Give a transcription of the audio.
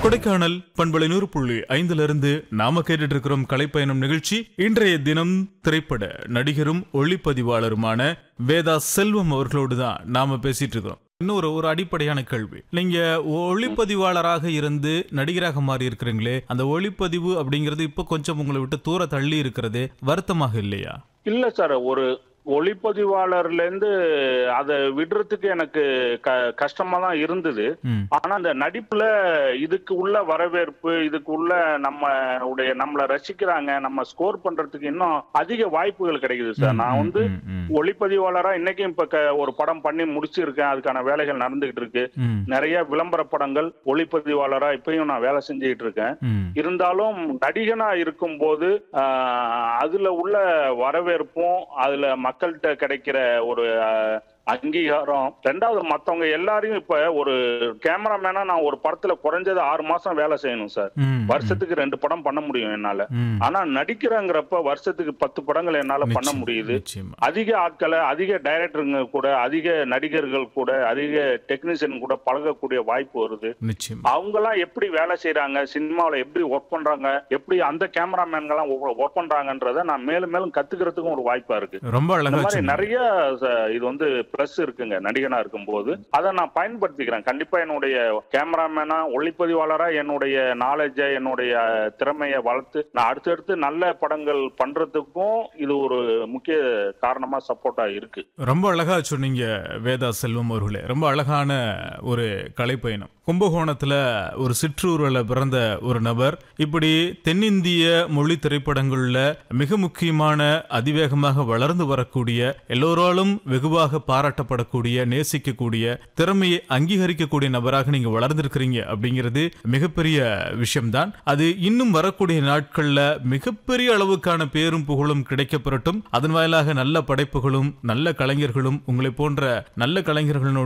கொடைக்கானல் பண்பலை நூறு புள்ளி ஐந்துல இருந்து நாம கேட்டுட்டு இருக்கிறோம் கலைப்பயணம் நிகழ்ச்சி இன்றைய தினம் திரைப்பட நடிகரும் ஒளிப்பதிவாளருமான வேதா செல்வம் அவர்களோடு தான் நாம பேசிட்டு இருக்கோம் இன்னொரு ஒரு அடிப்படையான கேள்வி நீங்க ஒளிப்பதிவாளராக இருந்து நடிகராக மாறி இருக்கிறீங்களே அந்த ஒளிப்பதிவு அப்படிங்கிறது இப்போ கொஞ்சம் உங்களை விட்டு தூர தள்ளி இருக்கிறது வருத்தமாக இல்லையா இல்ல சார் ஒரு ஒளிப்பதிவாளர்ல இருந்து அதை விடுறதுக்கு எனக்கு க கஷ்டமா தான் இருந்தது ம் ஆனா அந்த நடிப்புல இதுக்கு உள்ள வரவேற்பு இதுக்கு உள்ள நம்ம உடைய நம்மள ரசிக்கிறாங்க நம்ம ஸ்கோர் பண்றதுக்கு இன்னும் அதிக வாய்ப்புகள் கிடைக்குது சார் நான் வந்து ம், ம், ஒளிப்பதிவாளரா இன்னைக்கும் இப்ப க- ஒரு படம் பண்ணி முடிச்சிருக்கேன் அதுக்கான வேலைகள் நடந்துகிட்டு இருக்கு ம், நிறைய விளம்பர படங்கள் ஒளிப்பதிவாளரா இப்பயும் நான் வேலை செஞ்சுக்கிட்டு இருக்கேன் ம், இருந்தாலும் நடிகனா இருக்கும்போது ஆஹ், அதுல உள்ள வரவேற்பும் அதுல மக்கள்கிட்ட கிடைக்கிற ஒரு ஆஹ், அங்கீகாரம் ரெண்டாவது மத்தவங்க எல்லாரையும் இப்ப ஒரு கேமராமேனா நான் ஒரு படத்துல குறைஞ்சது ஆறு மாசம் வேலை செய்யணும் சார் ம், வருஷத்துக்கு ரெண்டு படம் பண்ண முடியும் என்னால ம். ஆனா நடிக்கிறங்கிறப்ப வருஷத்துக்கு பத்து படங்கள் என்னால பண்ண நிச்சயம், முடியுது நிச்சயமா அதிக ஆட்களை அதிக டைரக்டருங்க கூட அதிக நடிகர்கள் கூட அதிக டெக்னீஷியன் கூட பழகக்கூடிய வாய்ப்பு வருது நிச்சயம் அவங்கெல்லாம் எப்படி வேலை செய்யறாங்க சினிமாவில் எப்படி ஒர்க் பண்றாங்க எப்படி அந்த கேமராமேன்கெல்லாம் ஒர்க் பண்றாங்கன்றத நான் மேலும் மேலும் கத்துக்கிறதுக்கும் ஒரு வாய்ப்பா இருக்கு ரொம்ப இந்த அழகா மாதிரி சொன்னீங்க. நிறைய ச- இது வந்து பிளஸ் இருக்குங்க நடிகனா இருக்கும்போது அதை நான் பயன்படுத்திக்கிறேன் கண்டிப்பா என்னுடைய கேமராமேனா ஒளிப்பதிவாளரா என்னுடைய நாலேஜை என்னுடைய திறமையை வளர்த்து நான் அடுத்தடுத்து நல்ல படங்கள் பண்றதுக்கும் இது ஒரு முக்கிய காரணமா சப்போர்ட்டா இருக்கு ரொம்ப அழகா சொன்னீங்க வேதா செல்வம் அவர்களே ரொம்ப அழகான ஒரு கலைப்பயணம் கும்பகோணத்துல ஒரு சிற்றூரில் பிறந்த ஒரு நபர் இப்படி தென்னிந்திய மொழி திரைப்படங்கள்ல மிக முக்கியமான அதிவேகமாக வளர்ந்து வரக்கூடிய எல்லோராலும் வெகுவாக பாராட்டப்படக்கூடிய நேசிக்கக்கூடிய திறமையை அங்கீகரிக்கக்கூடிய நபராக நீங்க வளர்ந்திருக்கிறீங்க அப்படிங்கிறது மிகப்பெரிய விஷயம்தான் அது இன்னும் வரக்கூடிய நாட்கள்ல மிகப்பெரிய அளவுக்கான பேரும் புகழும் கிடைக்கப்பெறட்டும் அதன் வாயிலாக நல்ல படைப்புகளும் நல்ல கலைஞர்களும் உங்களை போன்ற நல்ல கலைஞர்களோடு